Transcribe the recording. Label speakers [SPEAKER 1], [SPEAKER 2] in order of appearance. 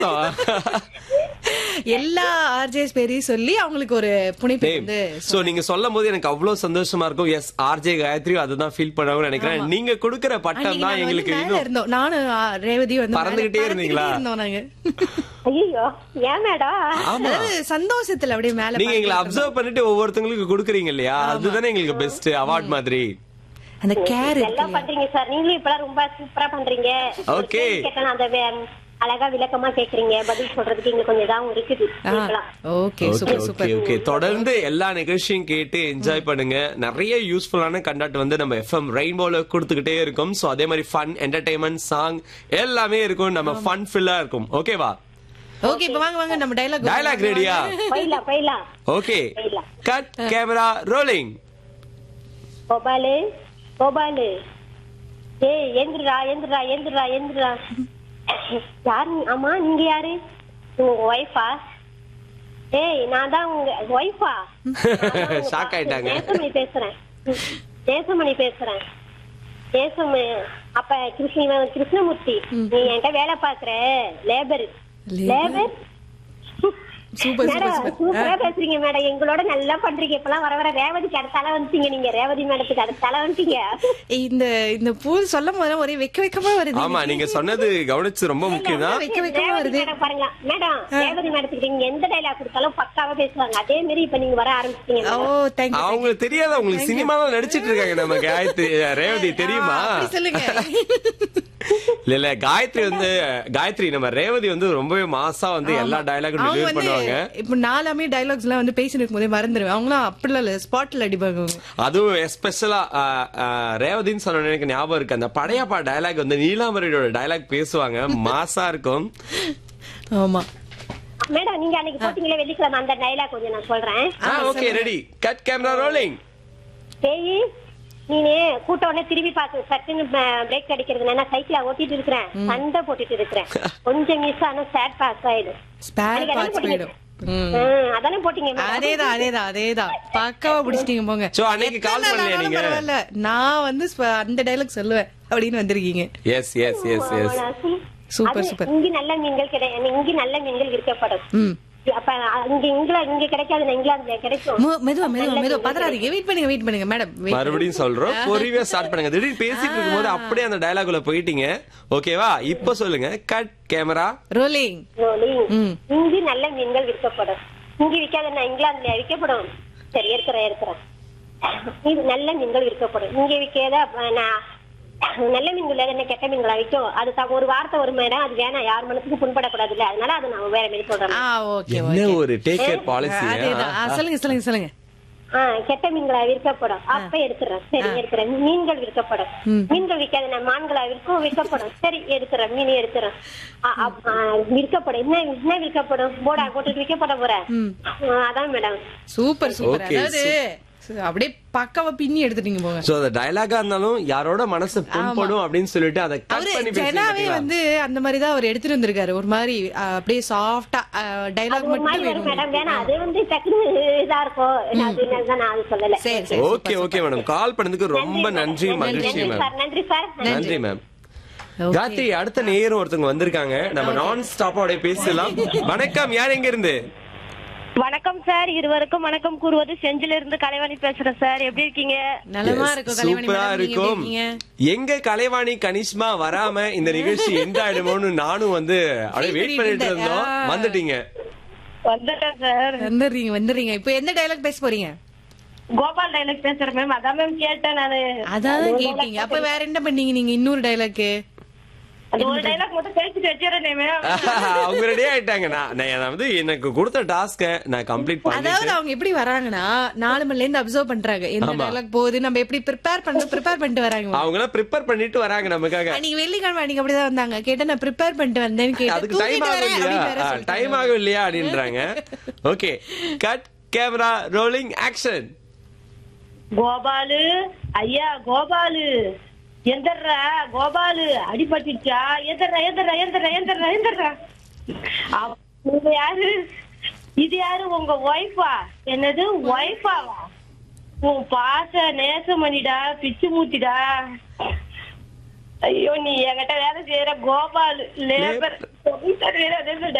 [SPEAKER 1] எல்லா ஆர்ஜேஸ் பேரையும் சொல்லி அவங்களுக்கு ஒரு புனைப்பு வந்து
[SPEAKER 2] சோ நீங்க சொல்லும் போது எனக்கு அவ்வளவு சந்தோஷமா இருக்கும் எஸ் ஆர்ஜே காயத்ரி அதுதான் ஃபீல் பண்ணவும் நினைக்கிறேன் நீங்க கொடுக்கிற பட்டம்
[SPEAKER 1] அன்னைக்கு
[SPEAKER 2] தான்
[SPEAKER 1] நாங்க
[SPEAKER 2] எங்களுக்கு
[SPEAKER 1] வந்து மேல
[SPEAKER 2] இன்னும்
[SPEAKER 1] இருந்தோம் நானும் ஆ, ரேவதி வந்து மேல
[SPEAKER 2] பறந்துகிட்டே இருந்தீங்களா?
[SPEAKER 1] இருந்தோம் நாங்க
[SPEAKER 3] ஐயோ ஏன் மேடம்
[SPEAKER 2] ஆமா
[SPEAKER 1] அதாவது சந்தோஷத்துல அப்படியே மேல
[SPEAKER 2] நீங்க எங்களை
[SPEAKER 1] பார்த்துட்டு
[SPEAKER 2] அப்சர்வ் பண்ணிட்டு ஒவ்வொருத்தங்களுக்கு கொடுக்குறீங்க இல்லையா அதுதானே எங்களுக்கு பெஸ்ட் அவார்ட் மாதிரி
[SPEAKER 1] இருந்தோம். அந்த கேர்
[SPEAKER 3] எல்லாம் பண்றீங்க சார் நீங்களும் இப்பெல்லாம் ரொம்ப சூப்பரா பண்றீங்க ஒரு
[SPEAKER 2] Okay.
[SPEAKER 3] கேள்வி கேட்டேன் அந்த வே- அழகா விளக்கமா கேக்குறீங்க பதில் சொல்றதுக்கு இங்க கொஞ்சம் இதாவும் இருக்குது இப்பெல்லாம்.
[SPEAKER 1] Okay
[SPEAKER 2] okay
[SPEAKER 1] super
[SPEAKER 2] okay
[SPEAKER 1] super
[SPEAKER 2] okay தொடர்ந்து எல்லா நிகழ்ச்சியும் கேட்டு என்ஜாய் பண்ணுங்க நிறைய யூஸ்ஃபுல்லான கண்டக்ட் வந்து நம்ம எஃப்எம் ரெயின்போல கொடுத்துக்கிட்டே இருக்கும் சோ அதே மாதிரி ஃபன் என்டர்டைன்மெண்ட் சாங் எல்லாமே இருக்கும் நம்ம ஃபன் ஃபில்லா இருக்கும் ஓகேவா
[SPEAKER 1] ஓகே இப்ப வாங்க வாங்க நம்ம டைலாக்
[SPEAKER 2] டயலாக் ரெடியா
[SPEAKER 3] போயிடலாம் போயிடலாம்
[SPEAKER 2] ஓகே
[SPEAKER 3] போயிடலாம்
[SPEAKER 2] கட் கேமரா ரோலிங்
[SPEAKER 3] கோபாலு கோபாலு ஏய் எந்திரா எந்திரா எந்திரா எந்திரா யாரு நீ- ஆமா நீங்க யாரு உங்க ஒய்ஃபா ஏய் நான் தான் உங்க ஒய்ஃபா
[SPEAKER 2] ஷாக் ஆயிட்டாங்க
[SPEAKER 3] நேசமணி பேசுறேன் நேசமணி பேசுறேன் நேசமணி அப்ப கிருஷ்ண கிருஷ்ணமூர்த்தி நீ என்கிட்ட வேலை பாக்குற labour labour
[SPEAKER 1] super
[SPEAKER 3] madam
[SPEAKER 1] super
[SPEAKER 3] சூப்பரா பேசுறீங்க மேடம் எங்களோட நல்லா பண்றீங்க இப்பெல்லாம் வர வர ரேவதிக்கு அடுத்தால வந்துட்டீங்க நீங்க ரேவதி மேடத்துக்கு அடுத்தால வந்துட்டீங்க
[SPEAKER 1] இந்த இந்த பூ சொல்லும் போது ஒரே வெக்க வெக்கமா வருது
[SPEAKER 2] ஆமா நீங்க சொன்னது கவனிச்சு ரொம்ப முக்கியம் தான்
[SPEAKER 1] வெக்க வெக்கமா
[SPEAKER 3] ரேவதி
[SPEAKER 1] வருது
[SPEAKER 3] மேடம் பாருங்க மேடம் ரேவதி மேடத்துக்கு நீங்க எந்த டைலாக் கொடுத்தாலும் பக்காவா பேசுவாங்க அதே மாதிரி இப்ப நீங்க வர ஆரம்பிச்சிட்டீங்க
[SPEAKER 1] ஓ தேங்க்யூ
[SPEAKER 2] அவங்களுக்கு தெரியாத உங்களுக்கு சினிமால நடிச்சிட்டு இருக்காங்க நம்ம காயத்ரி ரேவதி தெரியுமா
[SPEAKER 1] அப்படி சொல்லுங்க
[SPEAKER 2] இல்ல இல்ல காயத்ரி வந்து காயத்ரி நம்ம ரேவதி வந்து ரொம்பவே மாசா வந்து எல்லா டயலாகும்
[SPEAKER 1] அவங்க
[SPEAKER 2] டெலிவரி
[SPEAKER 1] வந்து
[SPEAKER 2] பண்ணுவாங்க
[SPEAKER 1] இப்ப நாலாமே டைலாக்ஸ் எல்லாம் வந்து பேசிட்டு இருக்கும் போதே மறந்துடுவேன் அவங்களாம் அப்படிலாம் இல்ல ஸ்பாட்ல அடிப்பாங்க அவங்க.
[SPEAKER 2] அதுவும் எஸ்பெஷலா ரேவதின்னு சொன்ன எனக்கு ஞாபகம் இருக்கு அந்த படையப்பா டயலாக் வந்து நீலாம்பரியோட டயலாக் பேசுவாங்க மாசா இருக்கும்
[SPEAKER 1] ஆமா
[SPEAKER 3] மேடம் நீங்க அன்னைக்கு போட்டீங்களே வெள்ளிக்கிழமை அந்த டைலாக் கொஞ்சம் நான் சொல்றேன்
[SPEAKER 2] okay ready cut camera rolling
[SPEAKER 3] பேயி நீனு கூட்ட உடனே திரும்பி பாக்கு சட்டுன்னு பிரேக் அடிக்கிறது நான் சைக்கிள ஓட்டிட்டு இருக்கிறேன் சண்டை போட்டுட்டு இருக்கிறேன் கொஞ்சம் மிஸ் ஆனா சேட் பாஸ் ஆயிடும்
[SPEAKER 1] ஸ்பேர்
[SPEAKER 3] அன்னைக்கு
[SPEAKER 1] பார்ட்ஸ்
[SPEAKER 3] அதானே
[SPEAKER 1] போயிடும் ம்.
[SPEAKER 3] ம், அதானே போட்டீங்க madam.
[SPEAKER 1] அதேதான் அதேதான் அதேதான் பக்காவா பிடிச்சிட்டீங்க போங்க
[SPEAKER 2] So, அன்னைக்கு call
[SPEAKER 1] எத்தனை
[SPEAKER 2] பண்ணலையா
[SPEAKER 1] நாளானாலும்
[SPEAKER 2] நீங்க?
[SPEAKER 1] பரவாயில்ல. நான் வந்து ஸ்ப- அந்த டைலாக் சொல்லுவேன் அப்படின்னு வந்திருக்கீங்க
[SPEAKER 2] yes yes yes yes
[SPEAKER 1] super,
[SPEAKER 3] அது
[SPEAKER 1] சூப்பர்.
[SPEAKER 3] இங்க நல்ல மீன்கள் கிடை இங்க நல்ல மீன்கள் இருக்கப்படும்
[SPEAKER 1] ம்
[SPEAKER 3] அப்ப இங்க இங்கிலாந்து இங்க கிடைக்காது இங்கிலாந்துல கிடைக்கும்
[SPEAKER 1] மு- மெதுவா மெதுவா மெதுவா பதறாதீங்க வெயிட் பண்ணுங்க வெயிட் பண்ணுங்க மேடம்
[SPEAKER 2] மறுபடியும் சொல்றோம் பொறிவே ஸ்டார்ட் பண்ணுங்க திடீர்னு பேசிட்டு இருக்கும்போது அப்படியே அந்த டயலாக் உள்ள போயிட்டீங்க ஓகேவா இப்ப சொல்லுங்க கட் கேமரா
[SPEAKER 1] ரோலிங்
[SPEAKER 3] ரோலிங்.
[SPEAKER 1] ம்.
[SPEAKER 3] இங்கு நல்ல மீன்கள் விற்கப்படும் இங்க விற்காத இங்கிலாந்துல விற்கப்படும் சரி இருக்கிறேன் இருக்கிறேன் இது நல்ல மீன்கள் விற்கப்படும் இங்க விற்காத அப்ப நான் நல்ல மீன்கள் என்ன கெட்ட மீன்களா விற்கும் அது த- ஒரு வார்த்தை ஒரு மேடம் அது வேணாம் யார் மனசுக்கும் புண்படக்கூடாது இல்ல அதனால அது நான் வேற மாதிரி சொல்றேன்
[SPEAKER 1] ஆ ஓகே
[SPEAKER 2] என்ன ஒரு டேக் கேர் பாலிசி
[SPEAKER 1] அதேதான் ஆ, சொல்லுங்க சொல்லுங்க சொல்லுங்க
[SPEAKER 3] ஆ, கெட்ட மீன்களா விற்கப்படும் அப்ப எடுத்துறேன் சரி எடுக்கிறேன் மீன்கள் விற்கப்படும் மீன்கள் விற்காத நான் மான்களா விற்கும் விற்கப்படும் சரி எடுத்துறேன் மீன் எடுத்துறேன் ஆ, அப்- ஆ, விற்கப்படும் என்ன என்ன விற்கப்படும் போடா போட்டுட்டு விற்கப்பட போறேன் ஆ, அதான் மேடம்
[SPEAKER 1] சூப்பர் சூப்பர்
[SPEAKER 2] Okay,
[SPEAKER 1] அதாவது அப்படியே பக்காவா பின்னி எடுத்துட்டீங்க போங்க
[SPEAKER 2] சோ அந்த டயலாகா இருந்தாலும் யாரோட மனசு புண்படும் அப்படின்னு சொல்லிட்டு அதை கட்
[SPEAKER 1] அவரு
[SPEAKER 2] பண்ணி
[SPEAKER 1] ஜெனாவே
[SPEAKER 2] பேசி
[SPEAKER 1] வந்து அந்த மாதிரி தான் அவர் எடுத்துட்டு வந்திருக்காரு ஒரு மாதிரி ஆ, அப்படியே சாஃப்டா டைலாக்
[SPEAKER 3] ஒரு மாதிரி
[SPEAKER 1] மட்டும்
[SPEAKER 3] வரும்
[SPEAKER 1] வேணும்
[SPEAKER 3] மேடம் வேணாம் அது வந்து டக்குனு இதா இருக்கும் அது நான் அது சொல்லல
[SPEAKER 1] சரி சரி
[SPEAKER 2] ஓகே ஓகே மேடம் கால் பண்ணதுக்கு ரொம்ப நன்றி மகிழ்ச்சி
[SPEAKER 3] நன்றி
[SPEAKER 2] மேம்
[SPEAKER 3] சார் நன்றி சார்
[SPEAKER 2] நன்றி மேம்
[SPEAKER 1] Okay.
[SPEAKER 2] கார்த்தி அடுத்த நேரம் ஒருத்தவங்க வந்திருக்காங்க நம்ம நான் ஸ்டாப்போட பேசலாம் வணக்கம் யார் எங்க இருந்து
[SPEAKER 4] வணக்கம் சார் இருவருக்கும் வணக்கம் கூறுவது செஞ்சில இருந்து கலைவாணி பேசுறேன் சார் எப்படி இருக்கீங்க
[SPEAKER 1] நலமா இருக்கும் கலைவாணி
[SPEAKER 2] சூப்பரா
[SPEAKER 1] மேடம் நீங்க எப்படி
[SPEAKER 2] இருக்கும்
[SPEAKER 1] இருக்கீங்க
[SPEAKER 2] எங்க கலைவாணி கனிஷ்மா வராம இந்த நிகழ்ச்சி எந்த ஆயிடுமோன்னு நானும் வந்து அப்படியே வெயிட் பண்ணிட்டு இருந்தோம்
[SPEAKER 1] ஆ.
[SPEAKER 2] வந்துட்டீங்க
[SPEAKER 4] வந்துட்டேன் சார்
[SPEAKER 1] வந்துடுறீங்க வந்துடுறீங்க இப்போ எந்த டைலாக் பேச போறீங்க
[SPEAKER 4] கோபால் டைலாக் பேசுறேன் மேம் அதான் மேம் கேட்டேன் நானு
[SPEAKER 1] அதான் கேட்டீங்க அப்ப வேற என்ன பண்ணீங்க நீங்க இன்னொரு டைலாக்
[SPEAKER 4] அந்த ஒரு டைலாக் மட்டும் பேசிட்டு வச்சிடறேன் மேம்
[SPEAKER 2] அவங்க ரெடி ஆயிட்டாங்க நான் நான் வந்து எனக்கு கொடுத்த டாஸ்க நான் கம்ப்ளீட்
[SPEAKER 1] அதாவது
[SPEAKER 2] பண்ணிட்டேன்
[SPEAKER 1] அவங்க எப்படி வராங்கன்னா நாலு மணில இருந்து அப்சர்வ் பண்றாங்க எந்த
[SPEAKER 2] ஆமா.
[SPEAKER 1] டைலாக் போகுது நம்ம எப்படி ப்ரிப்பேர் பண்ணணும் ப்ரிப்பேர் பண்ணிட்டு வராங்க
[SPEAKER 2] அவங்க எல்லாம் ப்ரிப்பேர் பண்ணிட்டு வராங்க நமக்காக
[SPEAKER 1] அன்னைக்கு வெள்ளிக்கிழமை அன்னைக்கு அப்படிதான் வந்தாங்க கேட்டா நான் ப்ரிப்பேர் பண்ணிட்டு வந்தேன்னு கேட்டேன்
[SPEAKER 2] அதுக்கு டைம்
[SPEAKER 1] தூங்கிட்டு
[SPEAKER 2] ஆகும்
[SPEAKER 1] வரேன் அப்படின்னு வேற
[SPEAKER 2] இல்லையா
[SPEAKER 1] சொல்லிட்டாங்க.
[SPEAKER 2] டைம் ஆகும் இல்லையா அப்படின்றாங்க okay cut camera rolling action
[SPEAKER 4] கோபாலு ஐயா கோபாலு எந்தர்றா கோபாலு அடிபட்டுச்சா எந்தர்றா எந்தர்றா எந்தர்றா எந்தர்றா எந்தர்றா அப்~ இது யாரு இது யாரு உங்க ஒய்ஃபா என்னது ஒய்ஃபாவா உன் பாச நேசமணிடா பிச்சு மூத்திடா ஐயோ நீ என்கிட்ட வேலை செய்யற கோபால் லேபர்